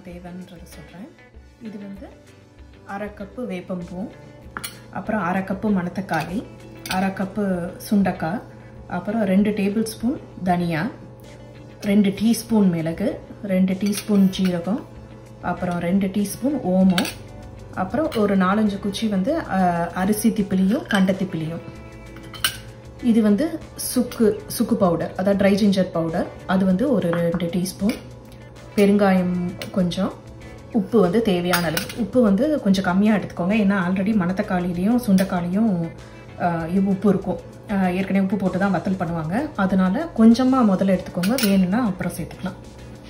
தேவைன்றதை சொல்கிறேன் இது வந்து அரை கப்பு வேப்பம்பூ அப்புறம் அரை கப்பு மணத்தக்காளி அரை கப்பு சுண்டக்காய் அப்புறம் ரெண்டு டேபிள் ஸ்பூன் தனியா ரெண்டு டீஸ்பூன் மிளகு ரெண்டு டீஸ்பூன் ஜீரகம் அப்புறம் ரெண்டு டீஸ்பூன் ஓமம் அப்புறம் ஒரு நாலஞ்சு குச்சி வந்து அஹ், அரிசி திப்பிலியும் கண்ட திப்பிலியும் இது வந்து சுக்கு சுக்கு பவுடர் அதாவது ட்ரை ஜிஞ்சர் பவுடர் அது வந்து ஒரு ரெண்டு டீஸ்பூன் பெருங்காயம் கொஞ்சம் உப்பு வந்து தேவையான அளவு உப்பு வந்து கொஞ்சம் கம்மியாக எடுத்துக்கோங்க ஏன்னா ஆல்ரெடி மணத்தக்காளிலையும் சுண்டைக்காளியும் ஆஹ், இது உப்பு இருக்கும் ஆஹ், ஏற்கனவே உப்பு போட்டு தான் வத்தல் பண்ணுவாங்க அதனால கொஞ்சமாக முதல்ல எடுத்துக்கோங்க வேணும்னா அப்புறம் சேர்த்துக்கலாம்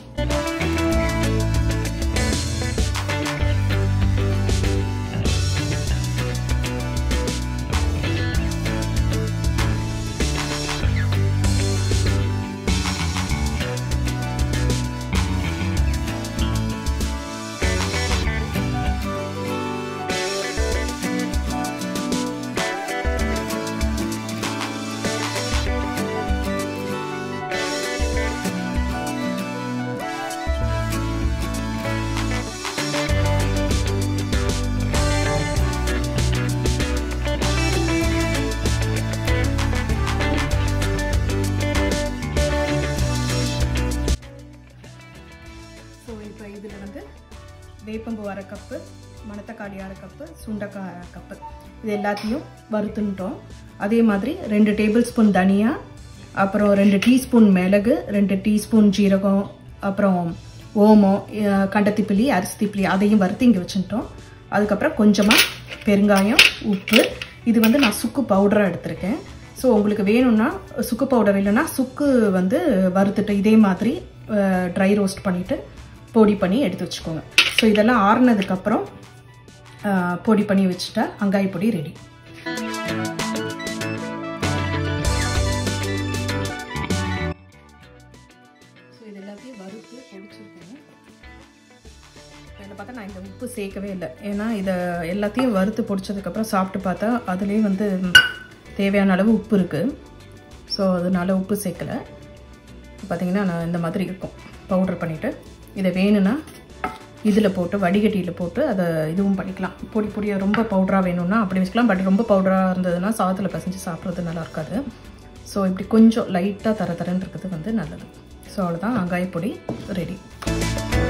ஸோ இப்போ இதில் வந்து வேப்பம்பூ அரை கப்பு மணத்தக்காளி அரை கப்பு சுண்டைக்காய் அரை கப்பு இது எல்லாத்தையும் வறுத்துன்ட்டோம் அதே மாதிரி ரெண்டு டேபிள் ஸ்பூன் தனியா அப்புறம் ரெண்டு டீஸ்பூன் மிளகு ரெண்டு டீஸ்பூன் ஜீரகம் அப்புறம் ஓமம் அஹ் கண்டத்திப்பிலி அரிசி திப்பிலி அதையும் வறுத்து இங்கே வச்சுட்டோம் அதுக்கப்புறம் கொஞ்சமாக பெருங்காயம் உப்பு இது வந்து நான் சுக்கு பவுடராக எடுத்திருக்கேன் ஸோ உங்களுக்கு வேணும்னா சுக்கு பவுடர் இல்லைன்னா சுக்கு வந்து வறுத்துட்டு இதே மாதிரி ட்ரை ரோஸ்ட் பண்ணிவிட்டு பொடி பண்ணி எடுத்து வச்சுக்கோங்க ஸோ இதெல்லாம் ஆறுனதுக்கப்புறம் பொடி பண்ணி வச்சுட்டா அங்காய் பொடி ரெடி ஸோ இது எல்லாத்தையும் வறுத்து பொடிச்சிருக்கேன் இதில் பார்த்தா நான் இந்த உப்பு சேர்க்கவே இல்லை ஏன்னா இதை எல்லாத்தையும் வறுத்து பொடிச்சதுக்கப்புறம் சாப்பிட்டு பார்த்தா அதுலேயே வந்து தேவையான அளவு உப்பு இருக்குது ஸோ அதனால உப்பு சேர்க்கலை பார்த்தீங்கன்னா நான் இந்த மாதிரி இருக்கும் பவுடர் பண்ணிவிட்டு இதை வேணும்னா இதில் போட்டு வடிகட்டியில் போட்டு அதை இதுவும் பண்ணிக்கலாம் பொடி பொடியாக ரொம்ப பவுடராக வேணும்னா அப்படி வச்சுக்கலாம் பட் ரொம்ப பவுடராக இருந்ததுன்னா சாதத்தில் பசஞ்சு சாப்பிட்றது நல்லா இருக்காது ஸோ இப்படி கொஞ்சம் லைட்டாக தர தரன்னு இருக்கிறது வந்து நல்லது ஸோ அவ்வளோதான் வெங்காய பொடி ரெடி